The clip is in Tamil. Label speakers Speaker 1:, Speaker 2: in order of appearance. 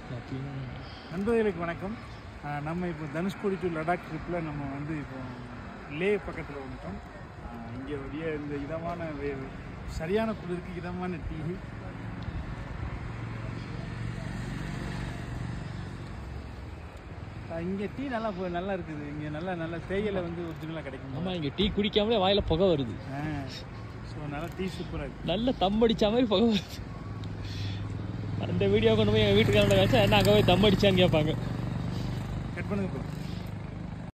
Speaker 1: நண்பர்களுக்கு வணக்கம் ஆஹ் நம்ம இப்போ தனுஷ்கோடி டு லடாக் ட்ரிப்பில் நம்ம வந்து இப்போ லே பக்கத்தில் வந்துட்டோம் இங்கே வெளிய இந்த இதமான வே- சரியான குளிருக்கு இதமான டீ இங்கே டீ நல்லா போ- நல்லா இருக்குது இங்கே நல்லா நல்லா தேயிலை வந்து ஒரிஜினலாக கிடைக்கும்
Speaker 2: ஆமா இங்க டீ குடிக்காமலே வாயில புகை வருது
Speaker 1: ஸோ நல்லா டீ சூப்பராக இருக்குது
Speaker 2: நல்ல தம் அடிச்ச மாதிரி புகை வருது அந்த வீடியோ கொண்டு போய் எங்க வீட்டுக்காரங்க வச்சா என்ன அங்கே போய் தம் அடிச்சான்னு கேட்பாங்க
Speaker 1: கட் பண்ணுங்க bro.